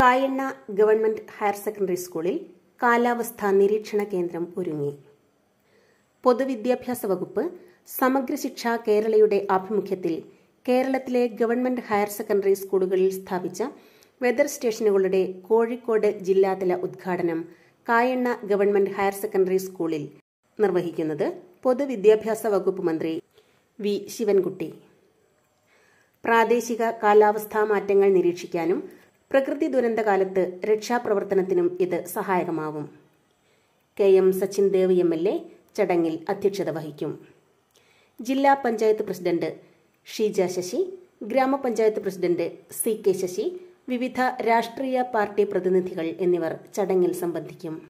Kayanna government higher secondary സ്കൂളിൽ കാലാവസ്ഥാ നിരീക്ഷണ കേന്ദ്രം ഒരുങ്ങി പൊതുവിദ്യാഭ്യാസ വകുപ്പ് സമഗ്ര ശിക്ഷ കേരളയുടെ ആഭിമുഖ്യത്തിൽ കേരളത്തിലെ ഗവൺമെന്റ് ഹയർ സെക്കൻഡറി സ്കൂളുകളിൽ സ്ഥാപിച്ച വെതർ സ്റ്റേഷനുകളുടെ കോഴിക്കോട് ജില്ലാതല ഉദ്ഘാടനം കായണ്ണ ഗവൺമെന്റ് ഹയർ സെക്കൻഡറി സ്കൂളിൽ നിർവഹിക്കുന്നത് പൊതുവിദ്യാഭ്യാസ വകുപ്പ് മന്ത്രി വി ശിവൻകുട്ടി പ്രാദേശിക കാലാവസ്ഥാ മാറ്റങ്ങൾ നിരീക്ഷിക്കാനും പ്രകൃതി ദുരന്തകാലത്ത് രക്ഷാപ്രവർത്തനത്തിനും ഇത് സഹായകമാവും K M Sachin Dev M L A ചടങ്ങിൽ അധ്യക്ഷത വഹിക്കും ജില്ലാ പഞ്ചായത്ത് പ്രസിഡന്റ് ഷീജ ശശി ഗ്രാമപഞ്ചായത്ത് പ്രസിഡന്റ് സി കെ ശശി വിവിധ രാഷ്ട്രീയ പാർട്ടി പ്രതിനിധികൾ എന്നിവർ ചടങ്ങിൽ സംബന്ധിക്കും